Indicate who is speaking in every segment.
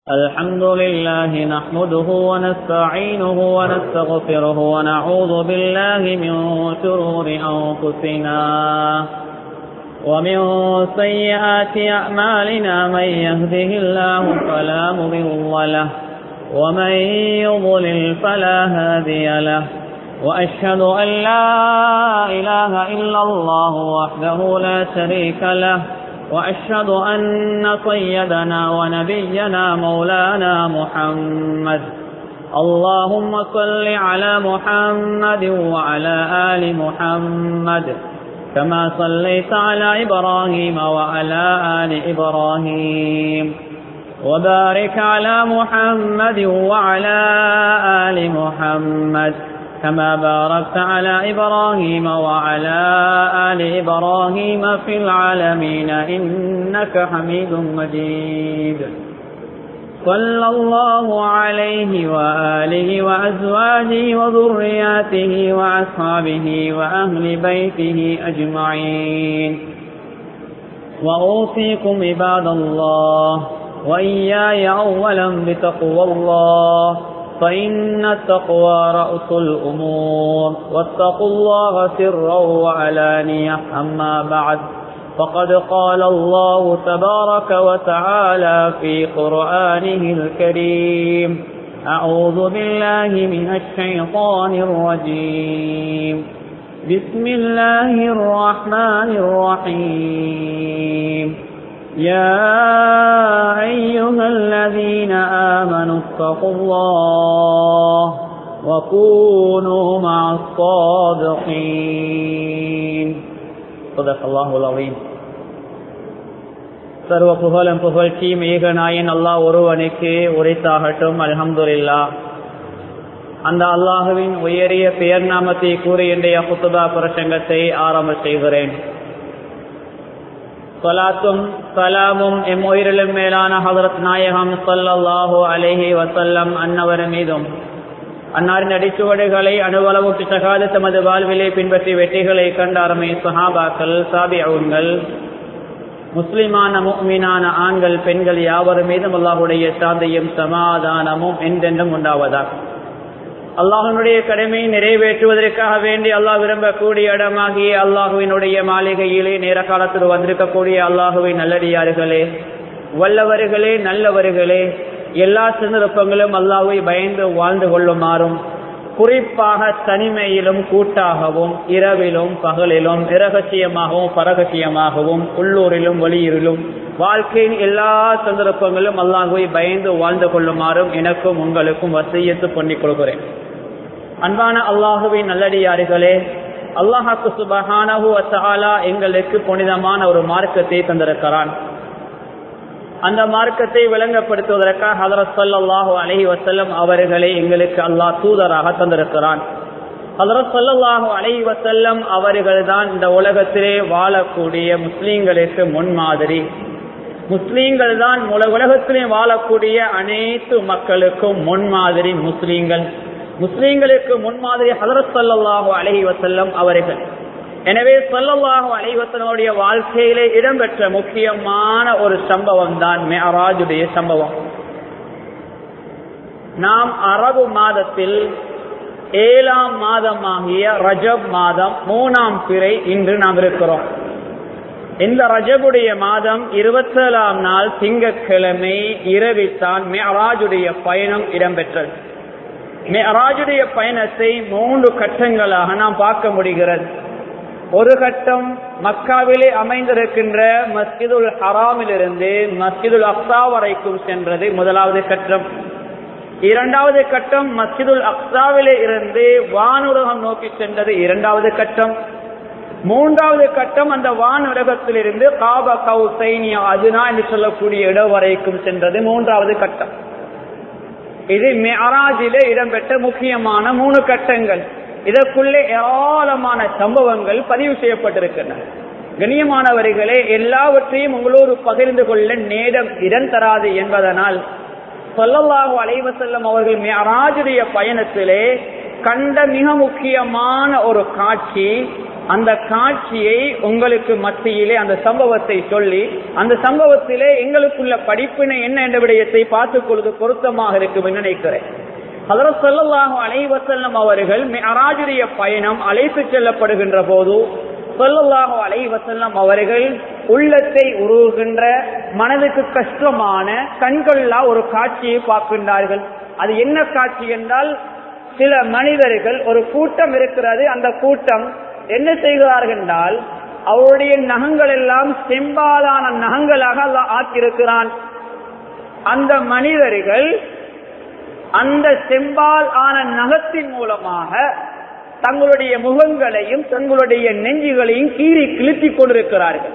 Speaker 1: الحمد لله نحمده ونستعينه ونستغفره ونعوذ بالله من شرور أنفسنا ومن سيئات أعمالنا من يهده الله فلا مضل له ومن يضلل فلا هادي له وأشهد أن لا إله إلا الله وحده لا شريك له وأشهد أن سيدنا ونبينا مولانا محمد اللهم صل على محمد وعلى آل محمد كما صليت على إبراهيم وعلى آل إبراهيم وبارك على محمد وعلى آل محمد كما باركت على إبراهيم وعلى آل إبراهيم في العالمين إنك حميد مجيد صلى الله عليه وآله وأزواجه وذرياته وأصحابه وأهل بيته أجمعين وأوصيكم عباد الله وإياي أولا بتقوى الله فإن التقوى رأس الأمور واتقوا الله سرا وعلانية أما بعد فقد قال الله تبارك وتعالى في قرآنه الكريم أعوذ بالله من الشيطان الرجيم بسم الله الرحمن الرحيم يا أيها الذين آمنوا اتقوا الله وكونوا مع الصادقين صدق الله العظيم சர்வ புகழும் புகழ்ச்சியும் ஏகநாயன் அல்லாஹ் ஒருவனுக்கு உரைத்தாகட்டும் அலமதுல்லா அந்த அல்லாஹுவின் உயரிய பெயர் நாமத்தை கூறி இன்றைய புத்துதா பிரசங்கத்தை ஆரம்ப செய்கிறேன் சலாத்தும் சலாமும் எம் உயிரிலும் மேலான ஹதரத் நாயகம் சல்லல்லாஹு அலேஹி வசல்லம் அன்னவர் மீதும் அன்னாரின் அடிச்சுவடுகளை அணுவளவுக்கு சகாது தமது வாழ்விலை பின்பற்றி வெற்றிகளை கண்ட அருமை சஹாபாக்கள் சாபியவுங்கள் முஸ்லிமான முக்மீனான ஆண்கள் பெண்கள் யாவரும் மீதும் அல்லாஹுடைய சாந்தையும் சமாதானமும் என்றென்றும் உண்டாவதாக அல்லாஹனுடைய கடமையை நிறைவேற்றுவதற்காக வேண்டி அல்லாஹ் விரும்பக்கூடிய இடமாகிய அல்லாஹுவினுடைய மாளிகையிலே நேர காலத்தில் வந்திருக்கக்கூடிய அல்லாஹுவின் நல்லடியார்களே வல்லவர்களே நல்லவர்களே எல்லா சந்தர்ப்பங்களும் அல்லாஹுவை பயந்து வாழ்ந்து கொள்ளுமாறும் குறிப்பாக தனிமையிலும் கூட்டாகவும் இரவிலும் பகலிலும் இரகசியமாகவும் பரகசியமாகவும் உள்ளூரிலும் வெளியூரிலும் வாழ்க்கையின் எல்லா சந்தர்ப்பங்களும் அல்லாஹுவை பயந்து வாழ்ந்து கொள்ளுமாறும் எனக்கும் உங்களுக்கும் வசையத்து பண்ணிக் கொள்கிறேன் அன்பான அல்லாஹுவின் நல்லடியார்களே அல்லாஹாக்கு சுபஹானஹு அத்தாலா எங்களுக்கு புனிதமான ஒரு மார்க்கத்தை தந்திருக்கிறான் அந்த மார்க்கத்தை விளங்கப்படுத்துவதற்காக ஹதரத் சல்லாஹூ அலஹி வசல்லம் அவர்களை எங்களுக்கு அல்லாஹ் தூதராக தந்திருக்கிறான் ஹதரத் சல்லாஹூ அலஹி வசல்லம் அவர்கள் தான் இந்த உலகத்திலே வாழக்கூடிய முஸ்லீம்களுக்கு முன்மாதிரி முஸ்லீம்கள் தான் உலகத்திலே வாழக்கூடிய அனைத்து மக்களுக்கும் முன்மாதிரி முஸ்லீம்கள் முஸ்லீம்களுக்கு முன்மாதிரி ஹதரத் சல்லாஹூ அலஹி வசல்லம் அவர்கள் எனவே சொல்லல்லாஹு அலைவத்தனுடைய வாழ்க்கையிலே இடம்பெற்ற முக்கியமான ஒரு சம்பவம் தான் மேராஜுடைய சம்பவம் நாம் அரபு மாதத்தில் ஏழாம் மாதமாகிய ரஜப் மாதம் மூணாம் பிறை இன்று நாம் இருக்கிறோம் இந்த ரஜபுடைய மாதம் இருபத்தேழாம் நாள் திங்கட்கிழமை இரவித்தான் மேராஜுடைய பயணம் இடம்பெற்றது மேராஜுடைய பயணத்தை மூன்று கட்டங்களாக நாம் பார்க்க முடிகிறது ஒரு கட்டம் மக்காவிலே அமைந்திருக்கின்ற மஸ்கிதுல் ஹராமிலிருந்து மஸ்கிதுல் அக்சா வரைக்கும் சென்றது முதலாவது கட்டம் இரண்டாவது கட்டம் மஸ்கிதுல் அக்சாவிலே இருந்து வானுலகம் நோக்கி சென்றது இரண்டாவது கட்டம் மூன்றாவது கட்டம் அந்த வானுலகத்திலிருந்து காப கவுசைனியா அதுனா என்று சொல்லக்கூடிய இடம் வரைக்கும் சென்றது மூன்றாவது கட்டம் இது மெராஜிலே இடம்பெற்ற முக்கியமான மூணு கட்டங்கள் இதற்குள்ளே ஏராளமான சம்பவங்கள் பதிவு செய்யப்பட்டிருக்கின்றன கண்ணியமானவர்களே எல்லாவற்றையும் உங்களோடு பகிர்ந்து கொள்ள நேரம் இடம் தராது என்பதனால் சொல்லல்லாஹு அலைவசல்லம் அவர்கள் மேராஜுடைய பயணத்திலே கண்ட மிக முக்கியமான ஒரு காட்சி அந்த காட்சியை உங்களுக்கு மத்தியிலே அந்த சம்பவத்தை சொல்லி அந்த சம்பவத்திலே எங்களுக்குள்ள படிப்பினை என்ன என்ற விடயத்தை பார்த்துக் கொள்வது பொருத்தமாக இருக்கும் என்று நினைக்கிறேன் ஹதரத் ஸல்லல்லாஹு அலைஹி வஸல்லம் அவர்கள் மிஅராஜுடைய பயணம் அழைத்து செல்லப்படுகின்ற போது ஸல்லல்லாஹு அலைஹி வஸல்லம் அவர்கள் உள்ளத்தை உருவுகின்ற மனதுக்கு கஷ்டமான கண்கொள்ளா ஒரு காட்சியை பார்க்கின்றார்கள் அது என்ன காட்சி என்றால் சில மனிதர்கள் ஒரு கூட்டம் இருக்கிறது அந்த கூட்டம் என்ன செய்கிறார்கள் என்றால் அவருடைய நகங்கள் எல்லாம் செம்பாலான நகங்களாக அல்லாஹ் ஆக்கியிருக்கிறான் அந்த மனிதர்கள் அந்த செம்பால் ஆன நகத்தின் மூலமாக தங்களுடைய முகங்களையும் தங்களுடைய நெஞ்சுகளையும் கீறி கிழித்திக் கொண்டிருக்கிறார்கள்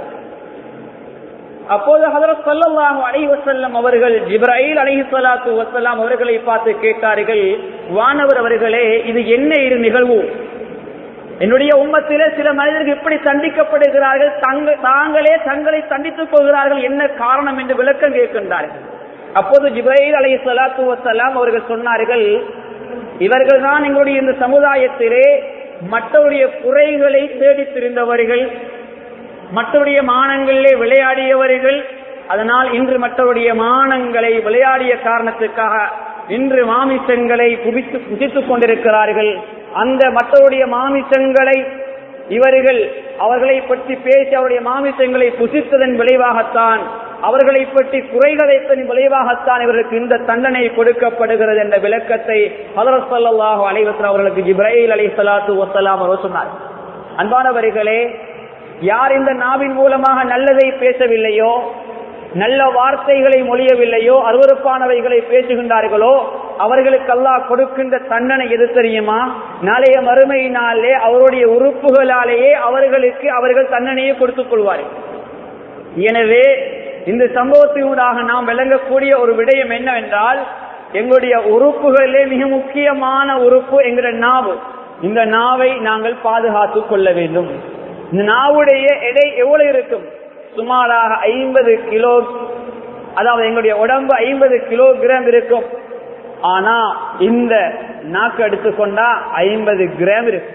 Speaker 1: அப்போது ஹதரத் ஸல்லல்லாஹு அலைஹி வஸல்லம் அவர்கள் ஜிப்ராயில் அலைஹி ஸலாத்து வஸலாம் அவர்களை பார்த்து கேட்டார்கள் வானவர் அவர்களே இது என்ன இரு நிகழ்வு என்னுடைய உம்மத்திலே சில மனிதர்கள் இப்படி தண்டிக்கப்படுகிறார்கள் தங்க தாங்களே தங்களை தண்டித்துக் கொள்கிறார்கள் என்ன காரணம் என்று விளக்கம் கேட்கின்றார்கள் அப்போது ஜிப்ராயில் அலைஹி ஸலாத்து வஸலாம் அவர்கள் சொன்னார்கள் இவர்கள் தான் எங்களுடைய இந்த சமுதாயத்திலே மற்றவருடைய குறைகளை தேடித் திரிந்தவர்கள் மற்றவருடைய மானங்களிலே விளையாடியவர்கள் அதனால் இன்று மற்றவருடைய மானங்களை விளையாடிய காரணத்துக்காக இன்று மாமிசங்களை புதித்து புதித்துக் கொண்டிருக்கிறார்கள் அந்த மற்றவருடைய மாமிசங்களை இவர்கள் அவர்களை பற்றி பேசி அவருடைய மாமிசங்களை புசித்ததன் விளைவாகத்தான் அவர்களை பற்றி குறைகளைத்தன் விளைவாகத்தான் இவர்களுக்கு இந்த தண்டனை கொடுக்கப்படுகிறது என்ற விளக்கத்தை ஹதரத் ஸல்லல்லாஹு அலைஹி வஸல்லம் அவர்களுக்கு ஜிப்ராயில் அலைஹிஸ்ஸலாத்து வஸலாம் அவர் சொன்னார் அன்பானவர்களே யார் இந்த நாவின் மூலமாக நல்லதை பேசவில்லையோ நல்ல வார்த்தைகளை மொழியவில்லையோ அருவறுப்பானவைகளை பேசுகின்றார்களோ அவர்களுக்கு அல்லாஹ் கொடுக்கின்ற தண்டனை எது தெரியுமா நாளைய மறுமையினாலே அவருடைய உறுப்புகளாலேயே அவர்களுக்கு அவர்கள் தண்டனையை கொடுத்துக் கொள்வார்கள் எனவே இந்த சம்பவத்தினூடாக நாம் விளங்கக்கூடிய ஒரு விடயம் என்னவென்றால் எங்களுடைய உறுப்புகளிலே மிக முக்கியமான உறுப்பு என்கிற நாவு இந்த நாவை நாங்கள் பாதுகாத்துக் கொள்ள வேண்டும் இந்த நாவுடைய எடை எவ்வளவு இருக்கும் சுமாராக ஐம்பது கிலோ அதாவது எங்களுடைய உடம்பு ஐம்பது கிலோகிராம் இருக்கும் ஆனா இந்த நாக்கு எடுத்துக்கொண்டா ஐம்பது கிராம் இருக்கு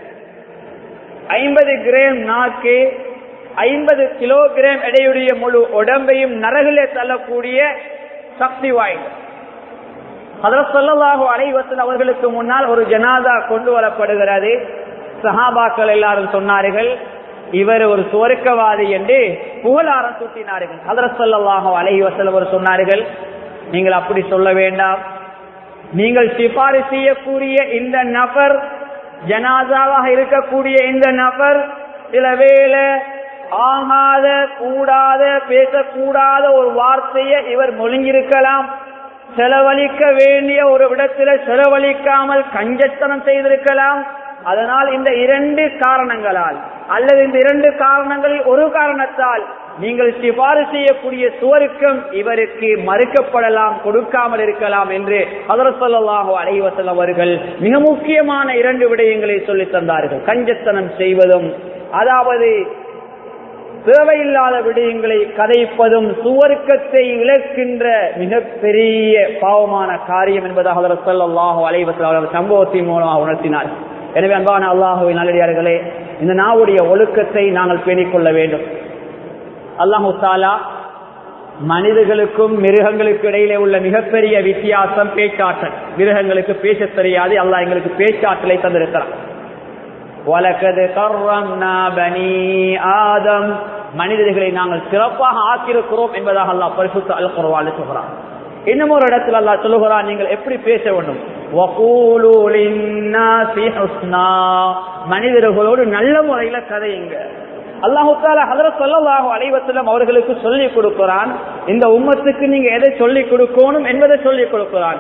Speaker 1: ஐம்பது கிராம் நாக்கு ஐம்பது கிலோகிராம் எடையுடைய முழு உடம்பையும் நரகிலே தள்ளக்கூடிய சக்தி வாய்ந்தது ஹதரத் ஸல்லல்லாஹு அலைஹி வஸல்லம் அவர்களுக்கு முன்னால் ஒரு ஜனாதா கொண்டு வரப்படுகிறது சஹாபாக்கள் எல்லாரும் சொன்னார்கள் இவர் ஒரு சுவர்க்கவாதி என்று புகழாரம் சூட்டினார்கள் ஹதரத் ஸல்லல்லாஹு அலைஹி வஸல்லம் அவர் சொன்னார்கள் நீங்கள் அப்படி சொல்ல வேண்டாம் நீங்கள் சிபாரிசு செய்யக்கூடிய இந்த நபர் ஜனாதாவாக இருக்கக்கூடிய இந்த நபர் சில வேளை ஆகாத கூடாத பேசக்கூடாத ஒரு வார்த்தையை இவர் மொழிஞ்சிருக்கலாம் செலவழிக்க வேண்டிய ஒரு இடத்துல செலவழிக்காமல் கஞ்சத்தனம் செய்திருக்கலாம் அதனால் இந்த இரண்டு காரணங்களால் அல்லது இந்த இரண்டு காரணங்களில் ஒரு காரணத்தால் நீங்கள் சிபாரிசு செய்யக்கூடிய சுவருக்கம் இவருக்கு மறுக்கப்படலாம் கொடுக்காமல் இருக்கலாம் என்று அதரசல்லாஹோ அலைவசல் அவர்கள் மிக முக்கியமான இரண்டு விடயங்களை சொல்லித் தந்தார்கள் கஞ்சத்தனம் செய்வதும் அதாவது தேவையில்லாத விடயங்களை கதைப்பதும் சுவர்க்கத்தை இழக்கின்ற மிகப்பெரிய பாவமான காரியம் என்பதாக அவர் சொல்லல்லாஹோ அலைவசல் சம்பவத்தின் மூலமாக உணர்த்தினார் எனவே அன்பான அல்லாஹுவின் நல்லடியார்களே இந்த நாவுடைய ஒழுக்கத்தை நாங்கள் பேணிக் கொள்ள வேண்டும் அல்லாஹு தாலா மனிதர்களுக்கும் மிருகங்களுக்கு இடையிலே உள்ள மிகப்பெரிய வித்தியாசம் பேச்சாற்றல் மிருகங்களுக்கு பேச தெரியாது அல்லாஹ் எங்களுக்கு பேச்சாற்றலை தந்திருக்கிறான் வலக்கது கர்ரம்னா பனி ஆதம் மனிதர்களை நாங்கள் சிறப்பாக ஆக்கியிருக்கிறோம் என்பதாக அல்லாஹ் பரிசுத்த அல் குர்வான் சொல்கிறான் இன்னும் ஒரு இடத்துல அல்லாஹ் சொல்லுகிறான் நீங்கள் எப்படி பேச வேண்டும் மனிதர்களோடு நல்ல முறையில கதையுங்க அல்லாஹு தாலா ஹதரத் சொல்லலாஹு அலைவத்திலும் அவர்களுக்கு சொல்லிக் கொடுக்கிறான் இந்த உம்மத்துக்கு நீங்க எதை சொல்லிக் கொடுக்கணும் என்பதை சொல்லிக் கொடுக்கிறான்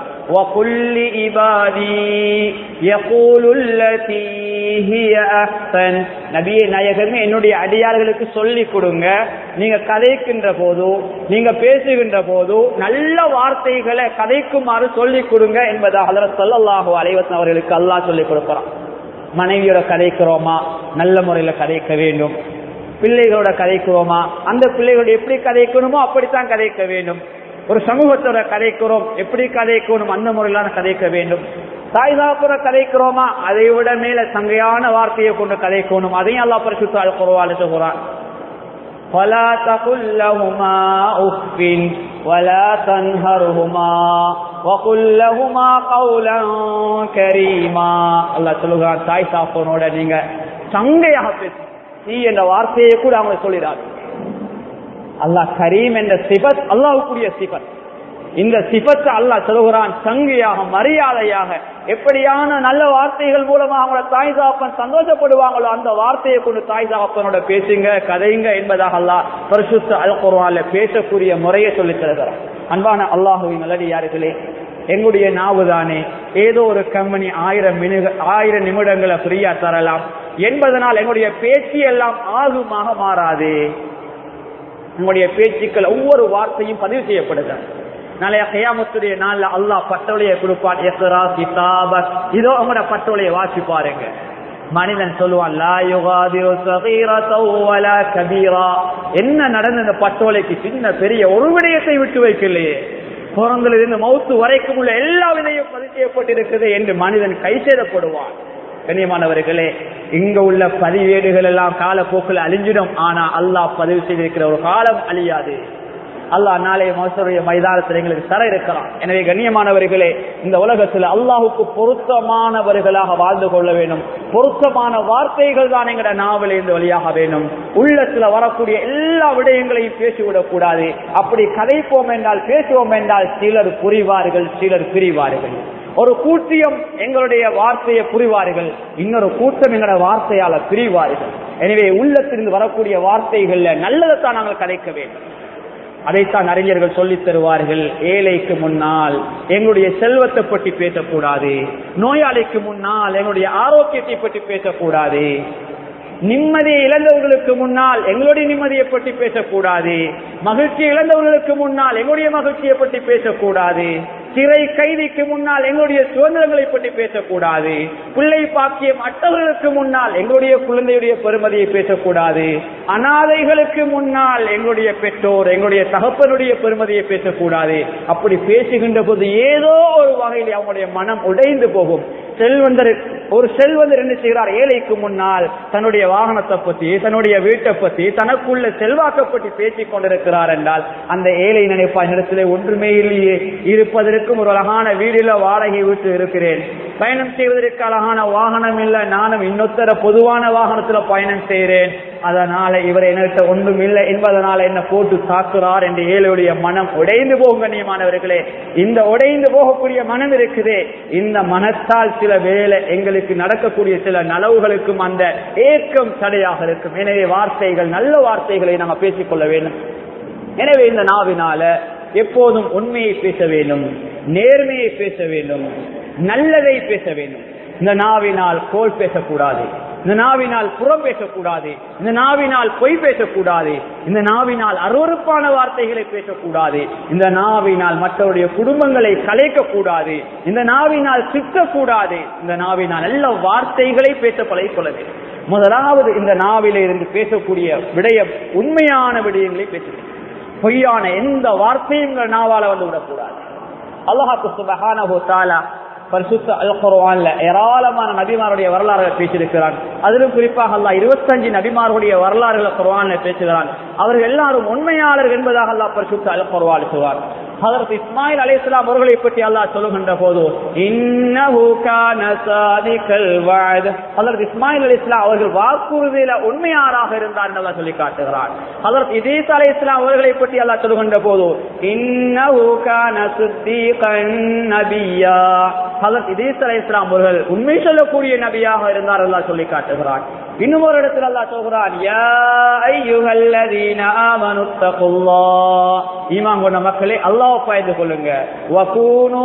Speaker 1: நபியே நாயகமே என்னுடைய அடியார்களுக்கு சொல்லிக் கொடுங்க நீங்க கதைக்கின்ற போதோ நீங்க பேசுகின்ற போதோ நல்ல வார்த்தைகளை கதைக்குமாறு சொல்லிக் கொடுங்க என்பதாக ஹதரத் சொல்லலாஹு அலைவத்தன் அவர்களுக்கு அல்லாஹ் சொல்லிக் கொடுக்கிறான் மனைவியோட கதைக்கிறோமா நல்ல முறையில கதைக்க வேண்டும் பிள்ளைகளோட கதைக்கிறோமா அந்த பிள்ளைகளோட எப்படி கதைக்கணுமோ அப்படித்தான் கதைக்க வேண்டும் ஒரு சமூகத்தோட கதைக்கிறோம் எப்படி கதைக்கணும் அந்த முறையிலான கதைக்க வேண்டும் தாய் தாப்புற கதைக்கிறோமா அதை விட மேல சங்கையான வார்த்தையை கொண்டு கதைக்கணும் அதையும் அல்லா பரிசுத்த அல் குருவால சொல்கிறான் ولا تقل لهما أف ولا تنهرهما وقل لهما قولا كريما الله சொல்லுகிறான் தாய் சாப்பனோட நீங்க சங்கையாக பேசு நீ என்ற வார்த்தையை கூட அவங்க சொல்லிடாது அல்லாஹ் கரீம் என்ற சிபத் அல்லாஹுக்குரிய சிபத் இந்த சிபத்தை அல்லாஹ் சொல்லுகிறான் சங்கையாக மரியாதையாக எப்படியான நல்ல வார்த்தைகள் மூலமா அவங்களோட தாய் தாப்பன் சந்தோஷப்படுவாங்களோ அந்த வார்த்தையை கொண்டு தாய் தாப்பனோட பேசுங்க கதைங்க என்பதாக அல்லாஹ் பரிசுத்த அல் குர்ஆன்ல பேசக்கூடிய முறையை சொல்லி தருகிறான் அன்பான அல்லாஹுவின் நல்லடியார்களே எங்களுடைய நாவுதானே ஏதோ ஒரு கம்பெனி ஆயிரம் மினுக ஆயிரம் நிமிடங்களை ஃப்ரீயா தரலாம் என்பதனால் எங்களுடைய பேச்சு எல்லாம் ஆகுமாக மாறாது உங்களுடைய பேச்சுக்கள் ஒவ்வொரு வார்த்தையும் பதிவு செய்யப்படுகிறது நாளைய கையாமத்துடைய நாள்ல அல்லாஹ் பட்டோலையை கொடுப்பான் எஸ்ரா கிதாப இதோ அவங்களோட பட்டோலையை வாசி பாருங்க மனிதன் சொல்லுவான் லா யுகாதிரு சகீரத்தௌ வலா கபீரா என்ன நடந்த இந்த பட்டோலைக்கு சின்ன பெரிய ஒரு விடயத்தை விட்டு வைக்கலையே பிறந்திலிருந்து மௌத்து வரைக்கும் உள்ள எல்லா விதையும் பதிவு செய்யப்பட்டிருக்குது என்று மனிதன் கை சேதப்படுவான் கண்ணியமானவர்களே இங்க உள்ள பதிவேடுகள் எல்லாம் காலப்போக்கில் அழிஞ்சிடும் ஆனா அல்லாஹ் பதிவு செய்திருக்கிற ஒரு காலம் அழியாது அல்லாஹ் நாளைய மோசருடைய மைதானத்தில் எங்களுக்கு தர இருக்கிறான் எனவே கண்ணியமானவர்களே இந்த உலகத்தில் அல்லாஹுக்கு பொருத்தமானவர்களாக வாழ்ந்து கொள்ள வேண்டும் பொருத்தமான வார்த்தைகள் தான் எங்கட நாவல் இருந்து வழியாக வேண்டும் உள்ளத்துல வரக்கூடிய எல்லா விடயங்களையும் பேசிவிடக் கூடாது அப்படி கதைப்போம் என்றால் பேசுவோம் என்றால் சிலர் புரிவார்கள் சிலர் பிரிவார்கள் ஒரு கூட்டியம் எங்களுடைய வார்த்தையை புரிவார்கள் இன்னொரு கூட்டம் எங்களோட வார்த்தையால பிரிவார்கள் எனவே உள்ளத்திலிருந்து வரக்கூடிய வார்த்தைகள்ல நல்லதைத்தான் நாங்கள் கதைக்க வேண்டும் அதைத்தான் அறிஞர்கள் சொல்லித் தருவார்கள் ஏழைக்கு முன்னால் எங்களுடைய செல்வத்தை பற்றி பேசக்கூடாது நோயாளிக்கு முன்னால் எங்களுடைய ஆரோக்கியத்தை பற்றி பேசக்கூடாது நிம்மதியை இழந்தவர்களுக்கு முன்னால் எங்களுடைய நிம்மதியை பற்றி பேசக்கூடாது மகிழ்ச்சி இழந்தவர்களுக்கு முன்னால் எங்களுடைய மகிழ்ச்சியை பற்றி பேசக்கூடாது சிறை கைதிக்கு முன்னால் எங்களுடைய சுதந்திரங்களை பற்றி பேசக்கூடாது பிள்ளை பாக்கியம் அட்டவர்களுக்கு முன்னால் எங்களுடைய குழந்தையுடைய பெருமதியை பேசக்கூடாது அனாதைகளுக்கு முன்னால் எங்களுடைய பெற்றோர் எங்களுடைய தகப்பனுடைய பெருமதியை பேசக்கூடாது அப்படி பேசுகின்ற போது ஏதோ ஒரு வகையில் அவங்களுடைய மனம் உடைந்து போகும் செல்வந்தர் ஒரு செல்வந்தர் என்ன செய்கிறார் ஏழைக்கு முன்னால் தன்னுடைய வாகனத்தை பத்தி தன்னுடைய வீட்டை பத்தி தனக்குள்ள செல்வாக்கை பற்றி பேசிக் கொண்டிருக்கிறார் என்றால் அந்த ஏழை நினைப்பா இடத்திலே ஒன்றுமே இல்லையே இருப்பதற்கும் ஒரு அழகான வீடுல வாடகை வீட்டு இருக்கிறேன் பயணம் செய்வதற்கு அழகான வாகனம் இல்ல நானும் இன்னொத்தர பொதுவான வாகனத்துல பயணம் செய்கிறேன் அதனால இவர் என்கிட்ட ஒன்றும் இல்லை என்பதனால என்ன போட்டு தாக்குறார் என்று ஏழையுடைய மனம் உடைந்து போகும் கண்ணியமானவர்களே இந்த உடைந்து போகக்கூடிய மனம் இருக்குதே இந்த மனத்தால் சில வேலை எங்களுக்கு நடக்கக்கூடிய சில நலவுகளுக்கும் அந்த ஏக்கம் தடையாக இருக்கும் எனவே வார்த்தைகள் நல்ல வார்த்தைகளை நாம பேசிக்கொள்ள வேண்டும் எனவே இந்த நாவினால எப்போதும் உண்மையை பேச வேண்டும் நேர்மையை பேச வேண்டும் நல்லதை பேச வேண்டும் இந்த நாவினால் கோல் பேசக்கூடாது இந்த நாவினால் புறம் பேசக்கூடாது இந்த நாவினால் பொய் பேசக்கூடாது இந்த நாவினால் அருவறுப்பான வார்த்தைகளை பேசக்கூடாது இந்த நாவினால் மற்றவருடைய குடும்பங்களை கலைக்க கூடாது இந்த நாவினால் திட்டக்கூடாது இந்த நாவினால் நல்ல வார்த்தைகளை பேச பழகிக்கொள்ள வேண்டும் முதலாவது இந்த நாவில இருந்து பேசக்கூடிய விடயம் உண்மையான விடயங்களை பேச வேண்டும் பொய்யான எந்த வார்த்தையும் உங்கள் நாவால வந்து விடக்கூடாது அல்லாஹாக்கு சுபஹானஹு தஆலா பரிசுத்த அல் குர்ஆன்ல ஏராளமான நபிமாருடைய வரலாறுகளை பேசியிருக்கிறான் அதிலும் குறிப்பாக அல்லாஹ் இருபத்தஞ்சு நபிமாருடைய வரலாறுகளை குர்ஆன்ல பேசுகிறான் அவர்கள் எல்லாரும் உண்மையாளர்கள் என்பதாக அல்லாஹ் பரிசுத்த அல் குர்ஆன் சொல்வார் ஹதரத் இஸ்மாயில் அலைஹிஸ்ஸலாம் அவர்களை பற்றி அல்லாஹ் சொல்லுகின்ற போது இன்னஹு கான சாதிகல் வஅத் ஹதரத் இஸ்மாயில் அலைஹிஸ்ஸலாம் அவர்கள் வாக்குறுதியில உண்மையாளராக இருந்தார் என்று அல்லாஹ் சொல்லி காட்டுகிறார் ஹதரத் இதீஸ் அலைஹிஸ்ஸலாம் அவர்களை பற்றி அல்லாஹ் சொல்லுகின்ற போது இன்னஹு கான சித்தீகன் நபியா ஹதரத் இதீஸ் அலைஹிஸ்ஸலாம் அவர்கள் உண்மை சொல்லக்கூடிய நபியாக இருந்தார் அல்லாஹ் சொல்லி காட்டுகிறார் இன்னும் ஒரு இடத்தில் அல்லாஹ் சொல்கிறான் யா அய்யுஹல்லதீன ஆமனு தகுல்லாஹ் ஈமான் கொண்ட மக்களே அல்லாஹ் பயந்து கொள்ளுங்க வகூனு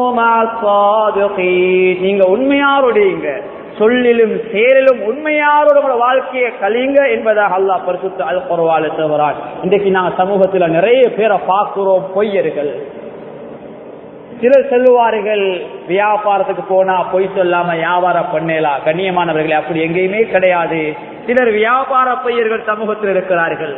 Speaker 1: மாஸ்ஸாதிகீன் நீங்க உண்மையாருடையங்க சொல்லிலும் செயலிலும் உண்மையாரோட உங்களோட வாழ்க்கையை கலிங்க என்பதாக அல்லாஹ் பரிசுத்த அல் குர்ஆன்ல சொல்கிறான் இன்றைக்கு நாங்க சமூகத்துல நிறைய பேரை பார்க்கிறோம் பொய்யர்கள் சிலர் சொல்லுவார்கள் வியாபாரத்துக்கு போனா பொய் சொல்லாம வியாபாரம் பண்ணலாம் கண்ணியமானவர்களே அப்படி எங்கேயுமே கிடையாது சிலர் வியாபார பையர்கள் சமூகத்தில் இருக்கிறார்கள்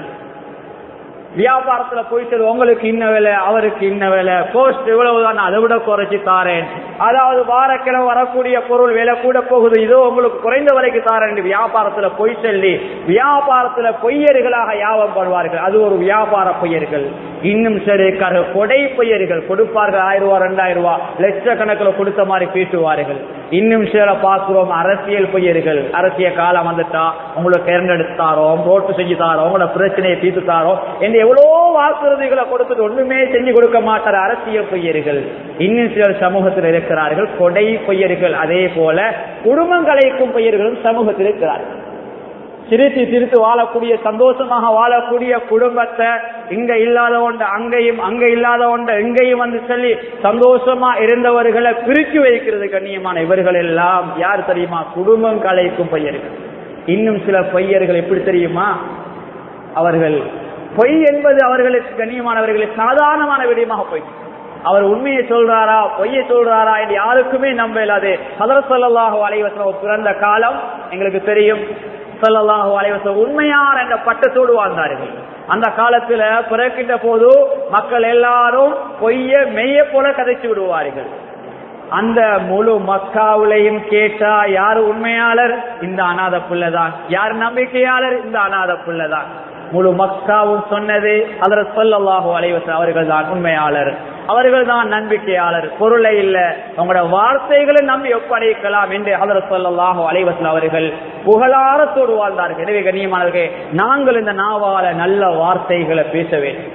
Speaker 1: வியாபாரத்துல போய் சொல்லு உங்களுக்கு இன்ன வேலை அவருக்கு இன்ன வேலை கோஸ்ட் இவ்வளவுதான் அதை விட குறைச்சு தாரேன் அதாவது வாரக்கிழமை வரக்கூடிய பொருள் விலை கூட போகுது இதோ உங்களுக்கு குறைந்த விலைக்கு தாரேன் வியாபாரத்துல பொய் சொல்லி வியாபாரத்துல பொய்யர்களாக யாபம் பண்ணுவார்கள் அது ஒரு வியாபார பொய்யர்கள் இன்னும் சரி கரு கொடை பொய்யர்கள் கொடுப்பார்கள் ஆயிரம் ரூபாய் ரெண்டாயிரம் ரூபாய் லட்சக்கணக்கில் கொடுத்த மாதிரி பேசுவார்கள் இன்னும் சில பார்க்கிறோம் அரசியல் பொய்யர்கள் அரசியல் காலம் வந்துட்டா உங்களுக்கு தேர்ந்தெடுத்தாரோம் ரோட்டு செஞ்சு தாரோம் உங்களோட பிரச்சனையை தீர்த்து தாரோம் என்று எவ்வளோ வாக்குறுதிகளை கொடுத்தது ஒண்ணுமே செஞ்சு கொடுக்க மாட்டார் அரசியல் பொய்யர்கள் இன்னும் சிலர் சமூகத்தில் இருக்கிறார்கள் கொடை பொய்யர்கள் அதே போல குடும்பங்களைக்கும் பொய்யர்களும் சமூகத்தில் இருக்கிறார்கள் சிரித்து சிரித்து வாழக்கூடிய சந்தோஷமாக வாழக்கூடிய குடும்பத்தை இங்க இல்லாத ஒன்று அங்கேயும் அங்க இல்லாத ஒன்று எங்கேயும் வந்து சொல்லி சந்தோஷமா இருந்தவர்களை பிரிச்சு வைக்கிறது கண்ணியமான இவர்கள் எல்லாம் யார் தெரியுமா குடும்பம் கலைக்கும் பையர்கள் இன்னும் சில பையர்கள் எப்படி தெரியுமா அவர்கள் பொய் என்பது அவர்களுக்கு கண்ணியமானவர்களுக்கு சாதாரணமான விடயமாக போயிடுச்சு அவர் உண்மையை சொல்றாரா பொய்யை சொல்றாரா என்று யாருக்குமே நம்ப இல்லாது ஹதரத் ஸல்லல்லாஹு அலைஹி வஸல்லம் பிறந்த காலம் எங்களுக்கு தெரியும் ஸல்லல்லாஹு அலைஹி வஸல்லம் உண்மையார் என்ற பட்டத்தோடு வாழ்ந்தார்கள் அந்த காலத்துல பிறக்கின்ற போது மக்கள் எல்லாரும் பொய்ய மெய்ய போல கதைச்சு விடுவார்கள் அந்த முழு மக்காவுலையும் கேட்டா யாரு உண்மையாளர் இந்த அநாத புள்ளதான் யார் நம்பிக்கையாளர் இந்த அநாத புள்ளதான் முழு மக்காவும் சொன்னது அதர சொல்லல்லாஹு அலைவசம் அவர்கள் தான் உண்மையாளர் அவர்கள் தான் நம்பிக்கையாளர் பொருளை இல்ல உங்களோட வார்த்தைகளை நம்பி ஒப்படைக்கலாம் என்று அதர சொல்லல்லாஹு அலைவசம் அவர்கள் புகழாரத்தோடு வாழ்ந்தார்கள் எனவே கண்ணியமானவர்கள் நாங்கள் இந்த நாவால நல்ல வார்த்தைகளை பேச வேண்டும்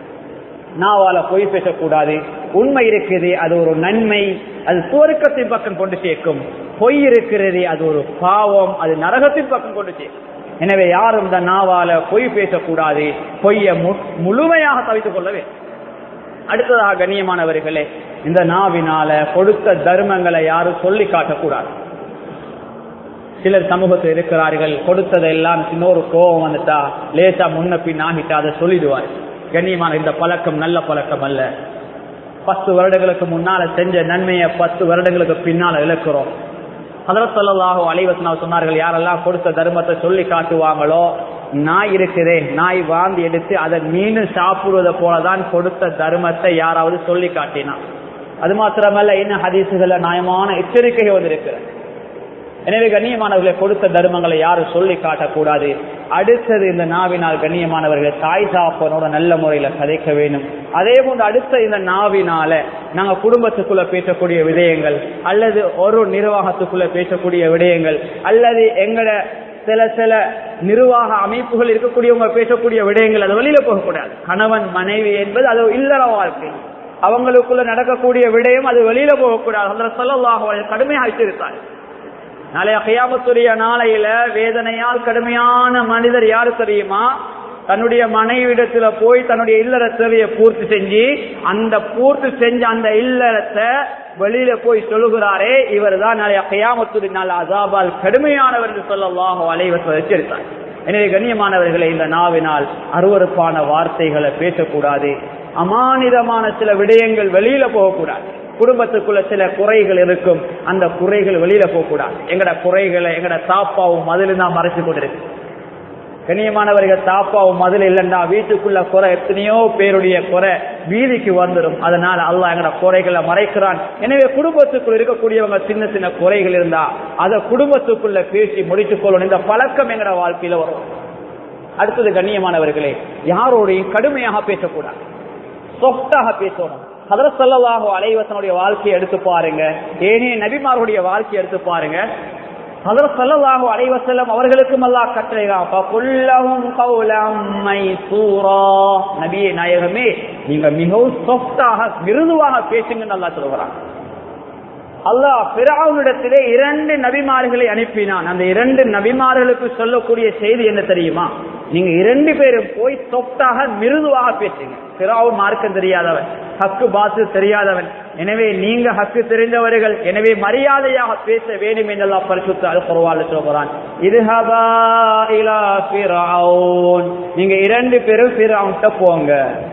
Speaker 1: நாவால பொய் பேசக்கூடாது உண்மை இருக்குது அது ஒரு நன்மை அது சுவர்க்கத்தின் பக்கம் கொண்டு சேர்க்கும் பொய் இருக்கிறது அது ஒரு பாவம் அது நரகத்தின் பக்கம் கொண்டு சேர்க்கும் எனவே யாரும் இந்த நாவால பொய் பேசக்கூடாது பொய்ய முழுமையாக தவித்துக் கொள்ள வேண்டும் அடுத்ததாக கண்ணியமானவர்களே இந்த நாவினால கொடுத்த தர்மங்களை யாரும் சொல்லி காட்டக்கூடாது சிலர் சமூகத்தில் இருக்கிறார்கள் கொடுத்ததெல்லாம் இன்னொரு கோபம் வந்துட்டா லேசா முன்ன பின் ஆகிட்டா அதை சொல்லிடுவார் கண்ணியமான இந்த பழக்கம் நல்ல பழக்கம் அல்ல பத்து வருடங்களுக்கு முன்னால செஞ்ச நன்மையை பத்து வருடங்களுக்கு பின்னால இழக்கிறோம் ஹதரத்தல்லாஹோ அலைவசனாவ் சொன்னார்கள் யாரெல்லாம் கொடுத்த தர்மத்தை சொல்லி காட்டுவாங்களோ நாய் இருக்குதே நாய் வாந்தி எடுத்து அதை மீண்டும் சாப்பிடுவதை போலதான் கொடுத்த தர்மத்தை யாராவது சொல்லி காட்டினா அது மாத்திரமல்ல இன்னும் ஹதீசுகள நியாயமான எச்சரிக்கை வந்திருக்கிறது எனவே கண்ணியமானவர்களை கொடுத்த தர்மங்களை யாரும் சொல்லி காட்டக்கூடாது அடுத்தது இந்த நாவினால் கண்ணியமானவர்களை தாய் சாப்பனோட நல்ல முறையில கதைக்க வேண்டும் அதே போன்று அடுத்த இந்த நாவினால நாங்க குடும்பத்துக்குள்ள பேசக்கூடிய விடயங்கள் அல்லது ஒரு நிர்வாகத்துக்குள்ள பேசக்கூடிய விடயங்கள் அல்லது எங்கட சில சில நிர்வாக அமைப்புகள் இருக்கக்கூடியவங்க பேசக்கூடிய விடயங்கள் அது வெளியில போகக்கூடாது கணவன் மனைவி என்பது அது இல்லற வாழ்க்கை அவங்களுக்குள்ள நடக்கக்கூடிய விடயம் அது வெளியில போகக்கூடாது அதுல சொல்லலாக கடுமையாக வச்சிருத்தாங்க நாளைய கையாமத்துடைய நாளையில வேதனையால் கடுமையான மனிதர் யாரு தெரியுமா தன்னுடைய மனைவிடத்துல போய் தன்னுடைய இல்லற தேவையை பூர்த்தி செஞ்சு அந்த பூர்த்தி செஞ்ச அந்த இல்லறத்தை வெளியில போய் சொல்லுகிறாரே இவர் தான் நாளைய கையாமத்துடைய நாள் அசாபால் கடுமையானவர் என்று சொல்லலாம் அலைவச வச்சிருத்தார் எனவே கண்ணியமானவர்களை இந்த நாவினால் அருவறுப்பான வார்த்தைகளை பேசக்கூடாது அமானிதமான சில விடயங்கள் வெளியில போகக்கூடாது குடும்பத்துக்குள்ள சில குறைகள் இருக்கும் அந்த குறைகள் வெளியில போகக்கூடாது எங்கட குறைகளை எங்கட தாப்பாவும் மதிலும் தான் மறைச்சு கொண்டிருக்கு கண்ணியமானவர்கள் தாப்பாவும் மதில் இல்லைன்னா வீட்டுக்குள்ள குறை எத்தனையோ பேருடைய குறை வீதிக்கு வந்துடும் அதனால அல்லாஹ் எங்கட குறைகளை மறைக்கிறான் எனவே குடும்பத்துக்குள்ள இருக்கக்கூடியவங்க சின்ன சின்ன குறைகள் இருந்தா அதை குடும்பத்துக்குள்ள பேசி முடித்துக் கொள்ளணும் இந்த பழக்கம் எங்கட வாழ்க்கையில வரும் அடுத்தது கண்ணியமானவர்களே யாரோடையும் கடுமையாக பேசக்கூடாது சொஃப்டாக பேசணும் ஹதரத் சல்லாஹு அலைவசனுடைய வாழ்க்கையை எடுத்து பாருங்க ஏனைய நபிமார்களுடைய வாழ்க்கையை எடுத்து பாருங்க ஹதரத் சல்லாஹு அலைவசல்லம் அவர்களுக்கும் அல்லாஹ் கட்டளைதான் நபியே நாயகமே நீங்க மிகவும் சொஃப்டாக மிருதுவாக பேசுங்கன்னு நல்லா சொல்லுகிறான் அல்லாஹ் பிராவுனிடத்திலே இரண்டு நபிமார்களை அனுப்பினான் அந்த இரண்டு நபிமார்களுக்கு சொல்லக்கூடிய செய்தி என்ன தெரியுமா நீங்க இரண்டு பேரும் போய் சொப்டாக மிருதுவாக பேசுங்க பிராவும் மார்க்கம் தெரியாதவன் ஹக்கு பாத்து தெரியாதவன் எனவே நீங்க ஹக்கு தெரிந்தவர்கள் எனவே மரியாதையாக பேச வேண்டும் என்றெல்லாம் பரிசுத்த அல் குரவால சொல்கிறான் இதுஹபா இலா பிராவுன் நீங்க இரண்டு பேரும் பிராவுன்ட்ட போங்க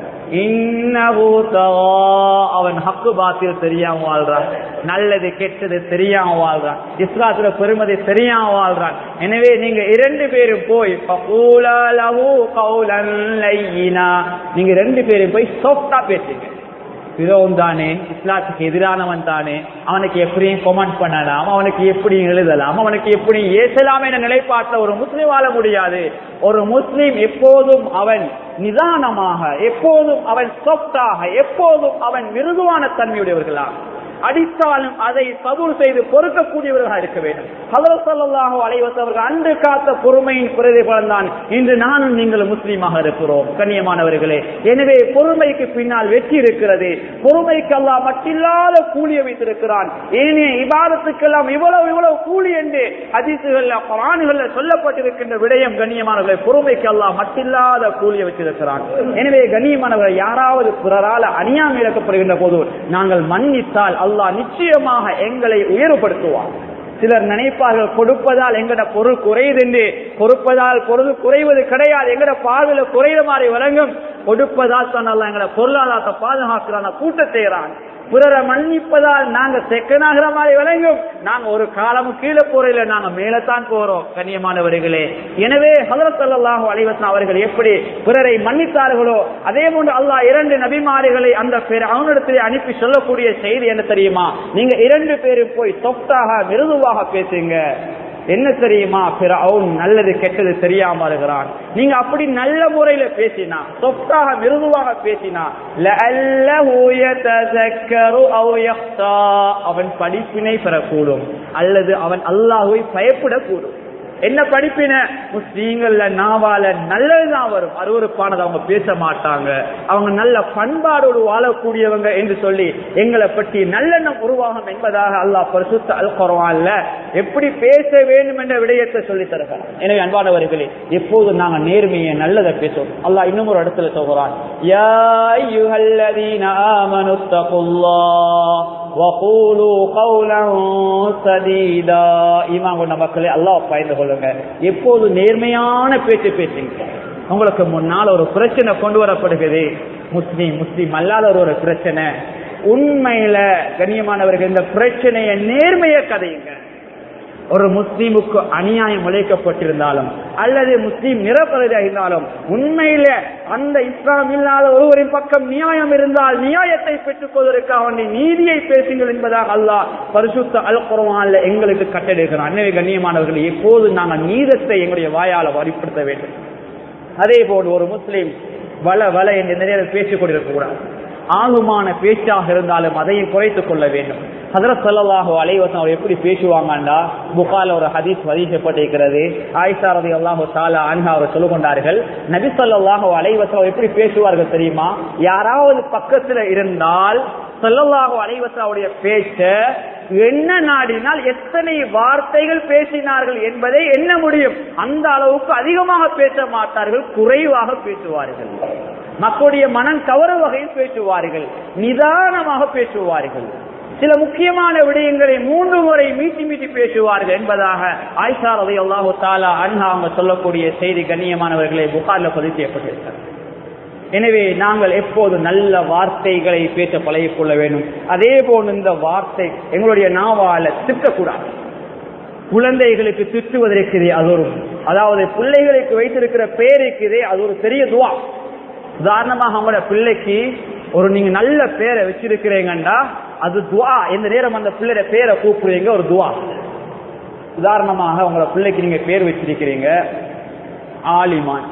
Speaker 1: அவன் ஹக்கு பாத்தில் தெரியாம வாழ்றான் நல்லது கெட்டது தெரியாம வாழ்றான் இஸ்லாத்துல பெருமதி தெரியாம வாழ்றான் எனவே நீங்க இரண்டு பேரும் போய் நீங்க ரெண்டு பேரும் போய் சாஃப்டா பேசுங்க பிறவும் தானே இஸ்லாத்துக்கு எதிரானவன் தானே அவனுக்கு எப்படியும் கொமெண்ட் பண்ணலாம் அவனுக்கு எப்படி எழுதலாம் அவனுக்கு எப்படி ஏசலாம் என நிலைப்பாட்டில் ஒரு முஸ்லீம் வாழ முடியாது ஒரு முஸ்லீம் எப்போதும் அவன் நிதானமாக எப்போதும் அவன் சொத்தாக எப்போதும் அவன் மிருதுவான தன்மையுடையவர்களாக அடித்தாலும் அதை கபூல் செய்து பொறுக்கக்கூடியவர்களாக இருக்க வேண்டும் ஹதரத் ஸல்லல்லாஹு அலைஹி வஸல்லம் அன்று காத்த பொறுமையின் பிரதிபலன் தான் இன்று நானும் நீங்கள் முஸ்லீமாக இருக்கிறோம் கண்ணியமானவர்களே எனவே பொறுமைக்கு பின்னால் வெற்றி இருக்கிறது பொறுமைக்கு அல்லாஹ் மட்டில்லாத கூலியை வைத்திருக்கிறான் ஏனைய இபாதத்துக்கெல்லாம் இவ்வளவு இவ்வளவு கூலி என்று ஹதீசுகள்ல குரான்கள்ல சொல்லப்பட்டிருக்கின்ற விடயம் கண்ணியமானவர்களை பொறுமைக்கு அல்லாஹ் மட்டில்லாத கூலியை வச்சிருக்கிறான் எனவே கண்ணியமானவர்கள் யாராவது பிறரால அநியாயம் இழக்கப்படுகின்ற போது நாங்கள் மன்னித்தால் அல்லாஹ் நிச்சயமாக எங்களை உயர்வுபடுத்துவார் சிலர் நினைப்பார்கள் கொடுப்பதால் எங்கட பொருள் குறையுது என்று கொடுப்பதால் பொருள் குறைவது கிடையாது எங்கட பார்வையில குறையிற மாதிரி வழங்கும் கொடுப்பதால் தான் அல்ல எங்கட பொருளாதாரத்தை பாதுகாக்கிறான் கூட்ட செய்யறான் பிறரை மன்னிப்பதால் நாங்க செக்கனாகிற மாதிரி விளங்கும் நாங்க ஒரு காலமும் கீழே போறையில நாங்க மேலத்தான் போறோம் கண்ணியமானவர்களே எனவே ஹலரத் அல்லாஹு அலைவசன் அவர்கள் எப்படி பிறரை மன்னித்தார்களோ அதே போன்று அல்லாஹ் இரண்டு நபிமாரிகளை அந்த பேர் அவனிடத்திலே அனுப்பி சொல்லக்கூடிய செய்தி என்ன தெரியுமா நீங்க இரண்டு பேரும் போய் சொத்தாக மிருதுவாக பேசுங்க என்ன தெரியுமா பிற அவன் நல்லது கெட்டது தெரியாம இருக்கிறான் நீங்க அப்படி நல்ல முறையில பேசினா சொத்தாக மிருதுவாக பேசினா லஅல்லஹு யதஸக்கரு அவ் யக்ஷா அவன் படிப்பினை பெறக்கூடும் அல்லது அவன் அல்லாஹ்வை பயப்படக்கூடும் என்ன படிப்பின முஸ்லீம்கள்ல நாவால நல்லதுதான் வரும் அருவறுப்பானது அவங்க பேச மாட்டாங்க அவங்க நல்ல பண்பாடோடு வாழக்கூடியவங்க என்று சொல்லி எங்களை பற்றி நல்லெண்ணம் உருவாகும் என்பதாக அல்லாஹ் பரிசுத்த அல் குர்ஆன்ல எப்படி பேச வேண்டும் என்ற விடயத்தை சொல்லி தருகிறார் எனவே அன்பானவர்களே எப்போது நாங்க நேர்மையை நல்லதை பேசுவோம் அல்லாஹ் இன்னும் ஒரு இடத்துல சொல்கிறான் யா அய்யுஹல்லதீன ஆமனு தகுல்லாஹ் وقولوا قولا سديدا ஈமான் கொண்ட மக்களே அல்லாஹ் பயந்து கொள்ளுங்க எப்போது நேர்மையான பேச்சு பேசுங்க உங்களுக்கு முன்னால் ஒரு பிரச்சனை கொண்டு வரப்படுகிறது முஸ்லீம் முஸ்லீம் அல்லாத ஒரு பிரச்சனை உண்மையில கண்ணியமானவர்கள் இந்த பிரச்சனையை நேர்மைய கதையுங்க ஒரு முஸ்லீமுக்கு அநியாயம் உழைக்கப்பட்டிருந்தாலும் அல்லது முஸ்லீம் நிரப்பரதியாக இருந்தாலும் உண்மையில அந்த இஸ்லாம் இல்லாத ஒருவரின் பக்கம் நியாயம் இருந்தால் நியாயத்தை பெற்றுக் கொள்வதற்காக வேண்டிய நீதியை பேசுங்கள் என்பதாக அல்லாஹ் பரிசுத்த அல் குரவான்ல எங்களுக்கு கட்டளைகிறான் அன்னை கண்ணியமானவர்கள் எப்போது நாங்கள் நீதத்தை எங்களுடைய வாயால வரிப்படுத்த வேண்டும் அதே போல் ஒரு முஸ்லீம் வள வள என்று நிறைய பேசிக் கொண்டிருக்க கூடாது ஆகுமான பேச்சாக இருந்தாலும் அதையும் குறைத்துக் கொள்ள வேண்டும் ஹதரத் சல்லாஹூ அலைவசம் அவர் எப்படி பேசுவாங்கண்டா புகால ஒரு ஹதீஸ் பதிக்கப்பட்டிருக்கிறது ஆயிஷா ரதி அல்லாஹு தாலா அன்ஹா அவர் சொல்ல கொண்டார்கள் நபி சொல்லாஹு அலைவசம் அவர் எப்படி பேசுவார்கள் தெரியுமா யாராவது பக்கத்துல இருந்தால் சொல்லல்லாஹு அலைவசம் அவருடைய பேச்ச என்ன நாடினால் எத்தனை வார்த்தைகள் பேசினார்கள் என்பதை எண்ண முடியும் அந்த அளவுக்கு அதிகமாக பேச மாட்டார்கள் குறைவாக பேசுவார்கள் மக்களுடைய மனம் கவர வகையில் பேசுவார்கள் நிதானமாக பேசுவார்கள் சில முக்கியமான விடயங்களை மூன்று முறை மீட்டி மீட்டி பேசுவார்கள் என்பதாக ஆயிஷா ரவி அல்லாஹு தாலா அன்ஹா அவங்க சொல்லக்கூடிய செய்தி கண்ணியமானவர்களை புகார்ல பதிவு செய்யப்பட்டிருக்கிறார் எனவே நாங்கள் எப்போது நல்ல வார்த்தைகளை பேச பழகிக் கொள்ள வேண்டும் அதே போல் இந்த வார்த்தை எங்களுடைய நாவால திட்டக்கூடாது குழந்தைகளுக்கு திட்டுவதற்குதே அது ஒரு அதாவது பிள்ளைகளுக்கு வைத்திருக்கிற பேர் இருக்குதே அது ஒரு பெரிய துவா உதாரணமாக அவங்களோட பிள்ளைக்கு ஒரு நீங்க நல்ல பேரை வச்சிருக்கிறீங்கண்டா அது துவா எந்த நேரம் அந்த பிள்ளைய பேரை கூப்பிடுறீங்க ஒரு துவா உதாரணமாக உங்களோட பிள்ளைக்கு நீங்க பேர் வச்சிருக்கிறீங்க ஆலிமான்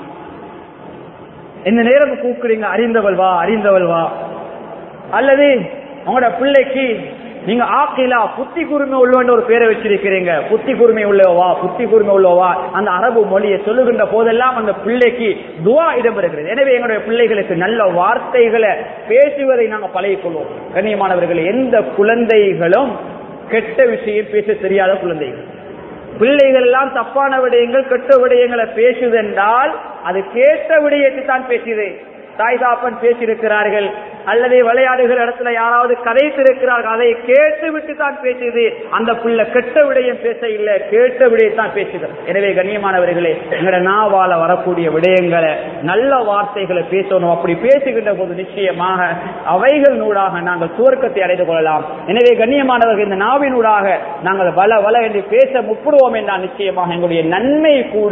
Speaker 1: எந்த நேரம் கூப்பிடுறீங்க அறிந்தவள் வா அறிந்தவள் வா அல்லது உங்களோட பிள்ளைக்கு நீங்க ஆக்கிலா புத்தி குருமை உள்ளவன் ஒரு பேரை வச்சிருக்கிறீங்க புத்தி குருமை உள்ளவா புத்தி குருமை உள்ளவா அந்த அரபு மொழியை சொல்லுகின்ற போதெல்லாம் அந்த பிள்ளைக்கு துவா இடம்பெறுகிறது எனவே எங்களுடைய பிள்ளைகளுக்கு நல்ல வார்த்தைகளை பேசுவதை நாங்கள் பழகிக்கொள்வோம் கண்ணியமானவர்கள் எந்த குழந்தைகளும் கெட்ட விஷயம் பேச தெரியாத குழந்தைகள் பிள்ளைகள் எல்லாம் தப்பான விடயங்கள் கெட்ட விடயங்களை பேசுதென்றால் அது கேட்ட விடயத்தை தான் பேசுது தாய் தாப்பன் பேசியிருக்கிறார்கள் அல்லது விளையாடுகிற இடத்துல யாராவது கதைத்திருக்கிறார்கள் அதை கேட்டு விட்டு தான் பேசுது அந்த பிள்ளை கெட்ட விடயம் பேச இல்லை கேட்ட விடயத்தான் பேசுகிறது எனவே கண்ணியமானவர்களே எங்களோட நாவால வரக்கூடிய விடயங்களை நல்ல வார்த்தைகளை பேசணும் அப்படி பேசுகின்ற போது நிச்சயமாக அவைகள் நூடாக நாங்கள் சுவர்க்கத்தை அடைந்து கொள்ளலாம் எனவே கண்ணியமானவர்கள் இந்த நாவினூடாக நாங்கள் வள வள என்று பேச முற்படுவோம் என்றால் நிச்சயமாக எங்களுடைய நன்மை கூட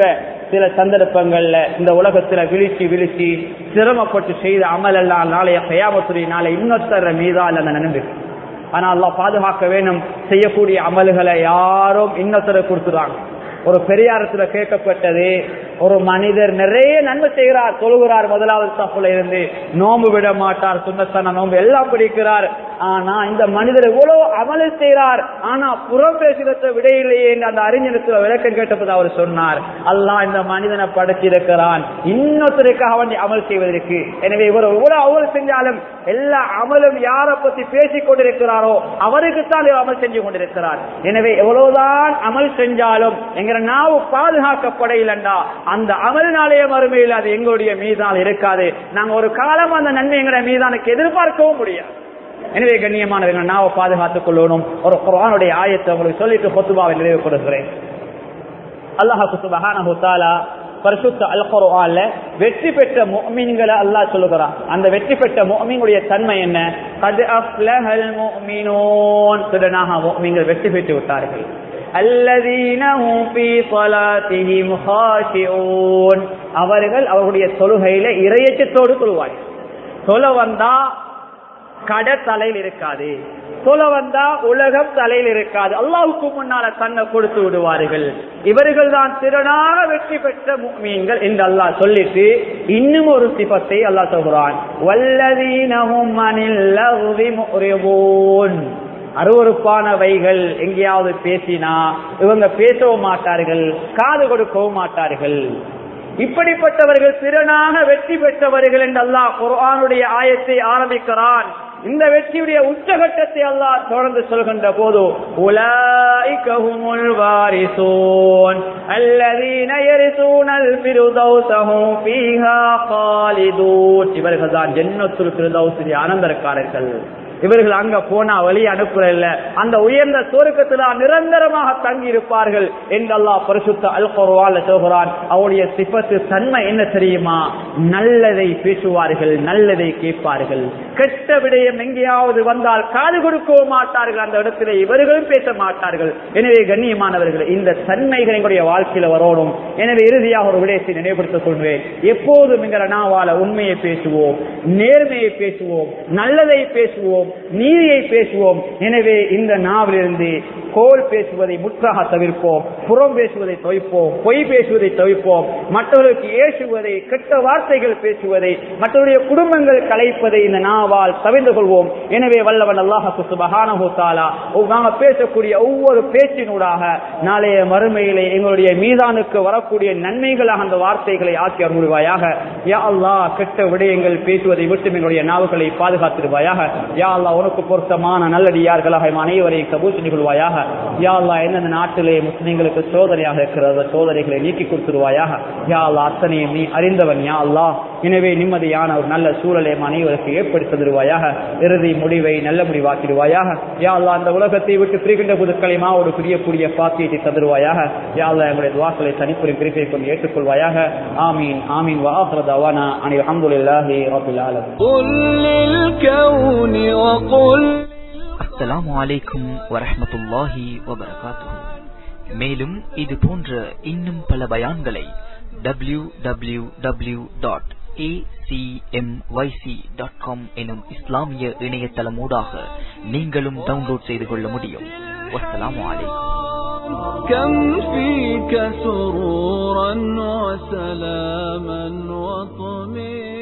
Speaker 1: சில சந்தர்ப்பங்கள்ல இந்த உலகத்துல விழிச்சு விழிச்சு சிரமப்பட்டு செய்த அமல் எல்லாம் நாளைய கயாமத்துடைய நாளை இன்னொத்தர மீதால் அந்த நம்பிக்கை ஆனா அல்லாஹ் பாதுகாக்க வேணும் செய்யக்கூடிய அமல்களை யாரும் இன்னொருத்தர கொடுத்துறாங்க ஒரு பெரியாரத்துல கேட்கப்பட்டது ஒரு மனிதர் நிறைய நன்மை செய்கிறார் தொழுகிறார் முதலாவது தப்புல இருந்து நோம்பு விட மாட்டார் சுண்ணத்தான நோம்பு எல்லாம் பிடிக்கிறார் ஆனா இந்த மனிதர் எவ்வளவு அமல செய்கிறார் ஆனா புறம் பேசுகிறத விடையிலேயே என்று அந்த அறிஞரத்துல விளக்கம் கேட்டபோது அவர் சொன்னார் அல்லாஹ் இந்த மனிதனை படைச்சிருக்கிறான் இன்னொருத்தருக்காக வேண்டி அமல் செய்வதற்கு எனவே இவர் எவ்வளவு அமல் செஞ்சாலும் எல்லா அமலும் யாரை பத்தி பேசிக் கொண்டிருக்கிறாரோ அவருக்குத்தான் இவர் அமல் செஞ்சு கொண்டிருக்கிறார் எனவே எவ்வளவுதான் அமல் செஞ்சாலும் எங்கிற நாவு பாதுகாக்கப்படையிலண்டா அந்த அமல் நாளைய மறுமையில் அது எங்களுடைய மீதால் இருக்காது நாங்க ஒரு காலம் அந்த நன்மை எங்களுடைய மீதானுக்கு எதிர்பார்க்கவும் முடியாது எனவே கண்ணியமானவர்கள் நாவை பாதுகாத்துக் கொள்ளணும் ஒரு குரானுடைய ஆயத்தை உங்களுக்கு சொல்லிட்டு பொத்துபாவை நிறைவு கொடுக்கிறேன் அல்லாஹு சுபஹானஹு தஆலா பரிசுத்த அல் குர்ஆன்ல வெற்றி பெற்ற முஃமின்களை அல்லாஹ் சொல்லுகிறான் அந்த வெற்றி பெற்ற முஃமினுடைய தன்மை என்ன கத் அஃப்லஹல் முஃமினூன் சுடனாக முஃமின்கள் வெற்றி பெற்று விட்டார்கள் الذين هم في صلاتهم خاشعون அவர்கள் அவருடைய தொழுகையில இரையச்சத்தோடு தொழுவார்கள் தொழ வந்தா கடை தலையில் இருக்காது சொல்ல வந்தா உலகம் தலையில் இருக்காது அல்லாவுக்கு முன்னால தன்னை கொடுத்து விடுவார்கள் இவர்கள் தான் திறனாக வெற்றி பெற்ற மீன்கள் என்று அல்லாஹ் சொல்லிட்டு இன்னும் ஒரு சிபத்தை அல்லாஹ் சொல்கிறான் வல்லதீனமும் அருவறுப்பானவைகள் எங்கேயாவது பேசினா இவங்க பேசவும் மாட்டார்கள் காது கொடுக்கவும் மாட்டார்கள் இப்படிப்பட்டவர்கள் திறனாக வெற்றி பெற்றவர்கள் என்று அல்லாஹ் குர்ஆனுடைய ஆயத்தை ஆரம்பிக்கிறான் இந்த வெற்றியுடைய உச்சகட்டத்தை அல்லாஹ் தொடர்ந்து சொல்கின்ற போது உலாய்கஹுமுல் வாரிசூன் அல்லதீன யரிசூனல் ஃபிர்தௌஸஹும் ஃபீஹா காலிதூன் இவர்கள் தான் ஜன்னத்துல் ஃபிர்தௌஸில் ஆனந்தக்காரர்கள் இவர்கள் அங்க போனா வழி அனுப்புறல்ல அந்த உயர்ந்த சுருக்கத்துல நிரந்தரமாக தங்கி இருப்பார்கள் என்று அல்லாஹ் பரிசுத்த அல் குர்ஆன்ல சொல்கிறான் அவருடைய சிபத்து தன்மை என்ன தெரியுமா நல்லதை பேசுவார்கள் நல்லதை கேட்பார்கள் கெட்ட விடயம் எங்கேயாவது வந்தால் காது கொடுக்கவும் மாட்டார்கள் அந்த இடத்துல இவர்களும் பேச மாட்டார்கள் எனவே கண்ணியமானவர்கள் இந்த தன்மைகள் எங்களுடைய வாழ்க்கையில வரணும் எனவே இறுதியாக ஒரு விடயத்தை நினைவுபடுத்திக் கொள்வேன் எப்போதும் எங்கள் நாவால உண்மையை பேசுவோம் நேர்மையை பேசுவோம் நல்லதை பேசுவோம் நீதியை பேசுவோம் எனவே இந்த நாவிலிருந்து கோல் பேசுவதை முற்றாக தவிர்ப்போம் புறம் பேசுவதை தவிர்ப்போம் பொய் பேசுவதை தவிர்ப்போம் மற்றவர்களுக்கு ஏசுவதை கெட்ட வார்த்தைகள் பேசுவதை மற்றவருடைய குடும்பங்கள் கலைப்பதை இந்த நாவால் தவிர்ந்து கொள்வோம் எனவே வல்லவன் அல்லாஹு சுபஹானஹூத்தாலா நாங்க பேசக்கூடிய ஒவ்வொரு பேச்சினூடாக நாளைய மறுமையிலே எங்களுடைய மீதானுக்கு வரக்கூடிய நன்மைகளாக அந்த வார்த்தைகளை ஆக்கி அருள்வாயாக யா அல்லாஹ் கெட்ட விடயங்கள் பேசுவதை விட்டு எங்களுடைய நாவுகளை பாதுகாத்திருவாயாக யா அல்லா உனக்கு பொருத்தமான நல்லடியார்களாக எம் அனைவரையும் கபூல் செஞ்சு கொள்வாயாக யா அல்லா எந்தெந்த நாட்டிலே முஸ்லிம்களுக்கு சோதனையாக இருக்கிறத சோதனைகளை நீக்கி கொடுத்துருவாயாக யா அல்லா அத்தனையும் நீ அறிந்தவன் யா அல்லா எனவே நிம்மதியான ஒரு நல்ல சூழலை எம் அனைவருக்கு ஏற்படுத்தி தருவாயாக இறுதி முடிவை நல்ல முடிவாக்கிடுவாயாக யா அல்லா அந்த உலகத்தை விட்டு பிரிகின்ற புதுக்களை ஒரு பிரியக்கூடிய பாக்கியத்தை தருவாயாக யா அல்லா எங்களுடைய துவாக்களை தனிப்புரின் பிரிப்பை கொண்டு ஏற்றுக்கொள்வாயாக ஆமீன் ஆமீன் வாஹ்ரத் அவானா அனி அஹமதுல்லாஹி ரபில் ஆலமீன்
Speaker 2: الكون وقل
Speaker 3: அஸ்ஸலாமு அலைக்கும் வரஹ்மத்துல்லாஹி வபரகாத்துஹு மேலும் இது போன்ற இன்னும் பல பயான்களை W W W dot dot com எனும் இஸ்லாமிய இணையதளமூடாக நீங்களும் டவுன்லோட் செய்து கொள்ள முடியும் வஸ்ஸலாமு அலைக்கும்
Speaker 2: كم فيك سرورا وسلاما وطمئنا